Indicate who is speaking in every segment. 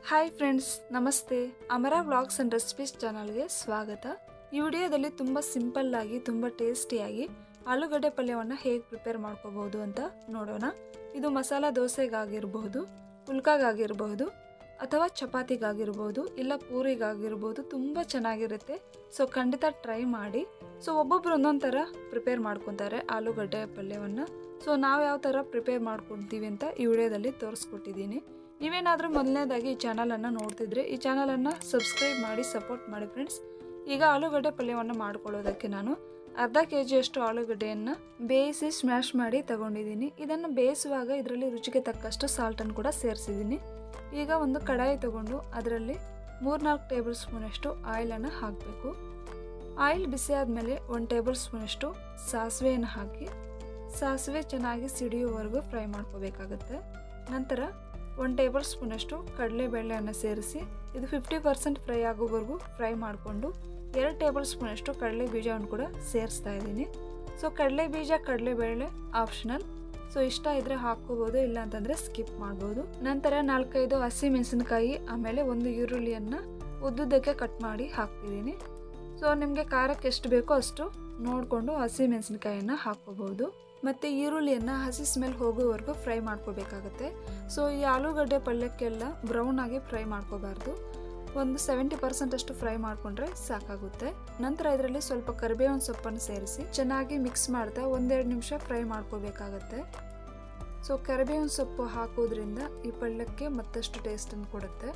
Speaker 1: hi friends ನಮಸ್ತೆ ಅಮರ vlogs and recipes ಚಾನಲ್ಗೆ ಸ್ವಾಗತ ಈ ವಿಡಿಯೋದಲ್ಲಿ ತುಂಬ ಸಿಂಪಲ್ ಆಗಿ ತುಂಬ ಟೇಸ್ಟಿಯಾಗಿ ಆಲೂಗಡ್ಡೆ ಪಲ್ಯವನ್ನು ಹೇಗೆ ಪ್ರಿಪೇರ್ ಮಾಡ್ಕೋಬಹುದು ಅಂತ ನೋಡೋಣ ಇದು ಮಸಾಲ ದೋಸೆಗಾಗಿರಬಹುದು ಪುಲ್ಕಾಗಾಗಿರಬಹುದು ಅಥವಾ ಚಪಾತಿಗಾಗಿರ್ಬೋದು ಇಲ್ಲ ಪೂರಿಗಾಗಿರ್ಬೋದು ತುಂಬ ಚೆನ್ನಾಗಿರುತ್ತೆ ಸೊ ಖಂಡಿತ ಟ್ರೈ ಮಾಡಿ ಸೊ ಒಬ್ಬೊಬ್ರು ಒಂದೊಂದು ಥರ ಪ್ರಿಪೇರ್ ಮಾಡ್ಕೊತಾರೆ ಆಲೂಗಡ್ಡೆ ಪಲ್ಯವನ್ನು ಸೊ ನಾವು ಯಾವ ಥರ ಪ್ರಿಪೇರ್ ಮಾಡ್ಕೊತೀವಿ ಅಂತ ಈ ವಿಡಿಯೋದಲ್ಲಿ ತೋರಿಸ್ಕೊಟ್ಟಿದ್ದೀನಿ ನೀವೇನಾದರೂ ಮೊದಲನೇದಾಗಿ ಈ ಚಾನಲನ್ನು ನೋಡ್ತಿದ್ರೆ ಈ ಚಾನಲನ್ನು ಸಬ್ಸ್ಕ್ರೈಬ್ ಮಾಡಿ ಸಪೋರ್ಟ್ ಮಾಡಿ ಫ್ರೆಂಡ್ಸ್ ಈಗ ಆಲೂಗಡ್ಡೆ ಪಲ್ಯವನ್ನು ಮಾಡ್ಕೊಳ್ಳೋದಕ್ಕೆ ನಾನು ಅರ್ಧ ಕೆ ಜಿಯಷ್ಟು ಆಲೂಗಡ್ಡೆಯನ್ನು ಬೇಯಿಸಿ ಸ್ಮ್ಯಾಶ್ ಮಾಡಿ ತಗೊಂಡಿದ್ದೀನಿ ಇದನ್ನು ಬೇಯಿಸುವಾಗ ಇದರಲ್ಲಿ ರುಚಿಗೆ ತಕ್ಕಷ್ಟು ಸಾಲ್ಟನ್ನು ಕೂಡ ಸೇರಿಸಿದ್ದೀನಿ ಈಗ ಒಂದು ಕಡಾಯಿ ತಗೊಂಡು ಅದರಲ್ಲಿ ಮೂರ್ನಾಲ್ಕು ಟೇಬಲ್ ಸ್ಪೂನಷ್ಟು ಆಯಿಲನ್ನು ಹಾಕಬೇಕು ಆಯಿಲ್ ಬಿಸಿ ಆದಮೇಲೆ ಒಂದು ಟೇಬಲ್ ಸ್ಪೂನಷ್ಟು ಸಾಸಿವೆಯನ್ನು ಹಾಕಿ ಸಾಸಿವೆ ಚೆನ್ನಾಗಿ ಸಿಡಿಯುವವರೆಗೂ ಫ್ರೈ ಮಾಡ್ಕೋಬೇಕಾಗುತ್ತೆ ನಂತರ ಒಂದು ಟೇಬಲ್ ಸ್ಪೂನಷ್ಟು ಕಡಲೆಬೇಳೆಯನ್ನು ಸೇರಿಸಿ ಇದು ಫಿಫ್ಟಿ ಪರ್ಸೆಂಟ್ ಫ್ರೈ ಆಗೋವರೆಗೂ ಫ್ರೈ ಮಾಡಿಕೊಂಡು ಎರಡು ಟೇಬಲ್ ಸ್ಪೂನಷ್ಟು ಕಡಲೆ ಬೀಜವನ್ನು ಕೂಡ ಸೇರಿಸ್ತಾ ಇದ್ದೀನಿ ಸೊ ಕಡಲೆ ಬೀಜ ಕಡಲೆಬೇಳೆ ಆಪ್ಷನಲ್ ಸೊ ಇಷ್ಟ ಇದ್ರೆ ಹಾಕ್ಕೋಬೋದು ಇಲ್ಲ ಅಂತಂದರೆ ಸ್ಕಿಪ್ ಮಾಡ್ಬೋದು ನಂತರ ನಾಲ್ಕೈದು ಹಸಿ ಮೆಣಸಿನಕಾಯಿ ಆಮೇಲೆ ಒಂದು ಈರುಳ್ಳಿಯನ್ನು ಉದ್ದುದ್ದಕ್ಕೆ ಕಟ್ ಮಾಡಿ ಹಾಕ್ತಿದ್ದೀನಿ ಸೊ ನಿಮಗೆ ಖಾರಕ್ಕೆ ಎಷ್ಟು ಬೇಕೋ ಅಷ್ಟು ನೋಡಿಕೊಂಡು ಹಸಿ ಮೆಣಸಿನಕಾಯಿಯನ್ನು ಹಾಕ್ಕೋಬೋದು ಮತ್ತು ಈರುಳ್ಳಿಯನ್ನು ಹಸಿ ಸ್ಮೆಲ್ ಹೋಗೋವರೆಗೂ ಫ್ರೈ ಮಾಡ್ಕೋಬೇಕಾಗತ್ತೆ ಸೊ ಈ ಆಲೂಗಡ್ಡೆ ಪಲ್ಯಕ್ಕೆಲ್ಲ ಬ್ರೌನ್ ಆಗಿ ಫ್ರೈ ಮಾಡ್ಕೋಬಾರ್ದು ಒಂದು ಸೆವೆಂಟಿ ಪರ್ಸೆಂಟ್ ಅಷ್ಟು ಫ್ರೈ ಮಾಡಿಕೊಂಡ್ರೆ ಸಾಕಾಗುತ್ತೆ ನಂತರ ಇದರಲ್ಲಿ ಸ್ವಲ್ಪ ಕರಿಬೇವಿನ ಸೊಪ್ಪನ್ನು ಸೇರಿಸಿ ಚೆನ್ನಾಗಿ ಮಿಕ್ಸ್ ಮಾಡ್ತಾ ಒಂದೆರಡು ನಿಮಿಷ ಫ್ರೈ ಮಾಡ್ಕೋಬೇಕಾಗತ್ತೆ ಸೊ ಕರಿಬೇವಿನ ಸೊಪ್ಪು ಹಾಕೋದ್ರಿಂದ ಈ ಪಲ್ಯಕ್ಕೆ ಮತ್ತಷ್ಟು ಟೇಸ್ಟನ್ನು ಕೊಡುತ್ತೆ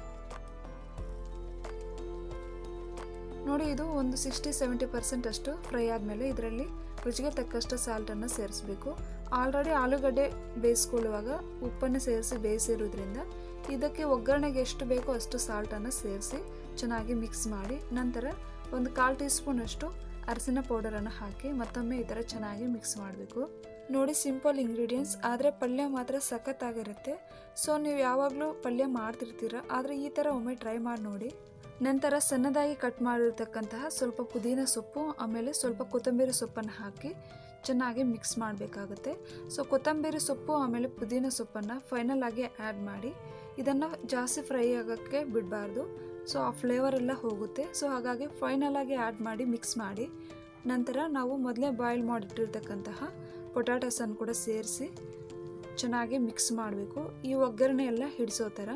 Speaker 1: ನೋಡಿ ಇದು ಒಂದು ಸಿಕ್ಸ್ಟಿ ಸೆವೆಂಟಿ ಪರ್ಸೆಂಟ್ ಅಷ್ಟು ಫ್ರೈ ಆದಮೇಲೆ ಇದರಲ್ಲಿ ರುಚಿಗೆ ತಕ್ಕಷ್ಟು ಸಾಲ್ಟನ್ನು ಸೇರಿಸಬೇಕು ಆಲ್ರೆಡಿ ಆಲೂಗಡ್ಡೆ ಬೇಯಿಸ್ಕೊಳ್ಳುವಾಗ ಉಪ್ಪನ್ನು ಸೇರಿಸಿ ಬೇಯಿಸಿರೋದ್ರಿಂದ ಇದಕ್ಕೆ ಒಗ್ಗರಣೆಗೆ ಎಷ್ಟು ಬೇಕೋ ಅಷ್ಟು ಸಾಲ್ಟನ್ನು ಸೇರಿಸಿ ಚೆನ್ನಾಗಿ ಮಿಕ್ಸ್ ಮಾಡಿ ನಂತರ ಒಂದು ಕಾಲು ಟೀ ಸ್ಪೂನಷ್ಟು ಅರಸಿನ ಪೌಡರನ್ನು ಹಾಕಿ ಮತ್ತೊಮ್ಮೆ ಈ ಥರ ಚೆನ್ನಾಗಿ ಮಿಕ್ಸ್ ಮಾಡಬೇಕು ನೋಡಿ ಸಿಂಪಲ್ ಇಂಗ್ರೀಡಿಯೆಂಟ್ಸ್ ಆದರೆ ಪಲ್ಯ ಮಾತ್ರ ಸಖತ್ತಾಗಿರುತ್ತೆ ಸೊ ನೀವು ಯಾವಾಗಲೂ ಪಲ್ಯ ಮಾಡ್ತಿರ್ತೀರ ಆದರೆ ಈ ಥರ ಒಮ್ಮೆ ಟ್ರೈ ಮಾಡಿ ನೋಡಿ ನಂತರ ಸಣ್ಣದಾಗಿ ಕಟ್ ಮಾಡಿರ್ತಕ್ಕಂತಹ ಸ್ವಲ್ಪ ಪುದೀನ ಸೊಪ್ಪು ಆಮೇಲೆ ಸ್ವಲ್ಪ ಕೊತ್ತಂಬರಿ ಸೊಪ್ಪನ್ನು ಹಾಕಿ ಚೆನ್ನಾಗಿ ಮಿಕ್ಸ್ ಮಾಡಬೇಕಾಗುತ್ತೆ ಸೊ ಕೊತ್ತಂಬರಿ ಸೊಪ್ಪು ಆಮೇಲೆ ಪುದೀನ ಸೊಪ್ಪನ್ನು ಫೈನಲ್ ಆಗಿ ಆ್ಯಡ್ ಮಾಡಿ ಇದನ್ನು ಜಾಸ್ತಿ ಫ್ರೈ ಆಗೋಕ್ಕೆ ಬಿಡಬಾರ್ದು ಸೊ ಆ ಫ್ಲೇವರ್ ಎಲ್ಲ ಹೋಗುತ್ತೆ ಸೊ ಹಾಗಾಗಿ ಫೈನಲ್ ಆಗಿ ಆ್ಯಡ್ ಮಾಡಿ ಮಿಕ್ಸ್ ಮಾಡಿ ನಂತರ ನಾವು ಮೊದಲೇ ಬಾಯ್ಲ್ ಮಾಡಿಟ್ಟಿರ್ತಕ್ಕಂತಹ ಪೊಟ್ಯಾಟೋಸನ್ನು ಕೂಡ ಸೇರಿಸಿ ಚೆನ್ನಾಗಿ ಮಿಕ್ಸ್ ಮಾಡಬೇಕು ಈ ಒಗ್ಗರಣೆ ಎಲ್ಲ ಹಿಡಿಸೋ ಥರ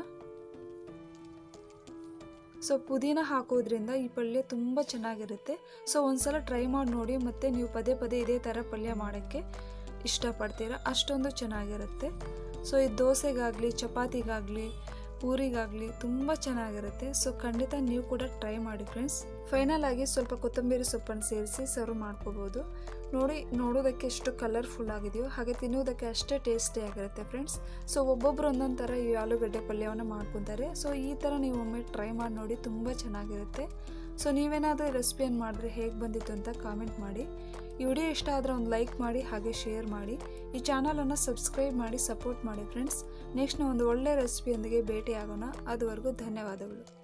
Speaker 1: ಸೊ ಪುದೀನ ಹಾಕೋದ್ರಿಂದ ಈ ಪಲ್ಯ ತುಂಬ ಚೆನ್ನಾಗಿರುತ್ತೆ ಸೊ ಒಂದ್ಸಲ ಟ್ರೈ ಮಾಡಿ ನೋಡಿ ಮತ್ತು ನೀವು ಪದೇ ಪದೇ ಇದೇ ಥರ ಪಲ್ಯ ಮಾಡೋಕ್ಕೆ ಇಷ್ಟಪಡ್ತೀರ ಅಷ್ಟೊಂದು ಚೆನ್ನಾಗಿರುತ್ತೆ ಸೊ ಈ ದೋಸೆಗಾಗಲಿ ಚಪಾತಿಗಾಗಲಿ ಪೂರಿಗಾಗಲಿ ತುಂಬ ಚೆನ್ನಾಗಿರುತ್ತೆ ಸೊ ಖಂಡಿತ ನೀವು ಕೂಡ ಟ್ರೈ ಮಾಡಿ ಫ್ರೆಂಡ್ಸ್ ಫೈನಲ್ ಆಗಿ ಸ್ವಲ್ಪ ಕೊತ್ತಂಬರಿ ಸೊಪ್ಪನ್ನು ಸೇರಿಸಿ ಸರ್ವ್ ಮಾಡ್ಕೋಬೋದು ನೋಡಿ ನೋಡೋದಕ್ಕೆ ಎಷ್ಟು ಕಲರ್ಫುಲ್ ಆಗಿದೆಯೋ ಹಾಗೆ ತಿನ್ನೋದಕ್ಕೆ ಅಷ್ಟೇ ಟೇಸ್ಟಿ ಆಗಿರುತ್ತೆ ಫ್ರೆಂಡ್ಸ್ ಸೊ ಒಬ್ಬೊಬ್ರು ಒಂದೊಂದು ಥರ ಈ ಆಲೂಗಡ್ಡೆ ಪಲ್ಯವನ್ನು ಮಾಡ್ಕೊತಾರೆ ಸೊ ಈ ಥರ ನೀವು ಒಮ್ಮೆ ಟ್ರೈ ಮಾಡಿ ನೋಡಿ ತುಂಬ ಚೆನ್ನಾಗಿರುತ್ತೆ ಸೊ ನೀವೇನಾದರೂ ರೆಸಿಪಿಯನ್ನು ಮಾಡಿದ್ರೆ ಹೇಗೆ ಬಂದಿತ್ತು ಅಂತ ಕಾಮೆಂಟ್ ಮಾಡಿ ಈ ವಿಡಿಯೋ ಇಷ್ಟ ಆದರೆ ಒಂದು ಲೈಕ್ ಮಾಡಿ ಹಾಗೆ ಶೇರ್ ಮಾಡಿ ಈ ಚಾನಲನ್ನು ಸಬ್ಸ್ಕ್ರೈಬ್ ಮಾಡಿ ಸಪೋರ್ಟ್ ಮಾಡಿ ಫ್ರೆಂಡ್ಸ್ ನೆಕ್ಸ್ಟ್ ಒಂದು ಒಳ್ಳೆ ರೆಸಿಪಿಯೊಂದಿಗೆ ಭೇಟಿ ಆಗೋಣ ಅದುವರೆಗೂ ಧನ್ಯವಾದಗಳು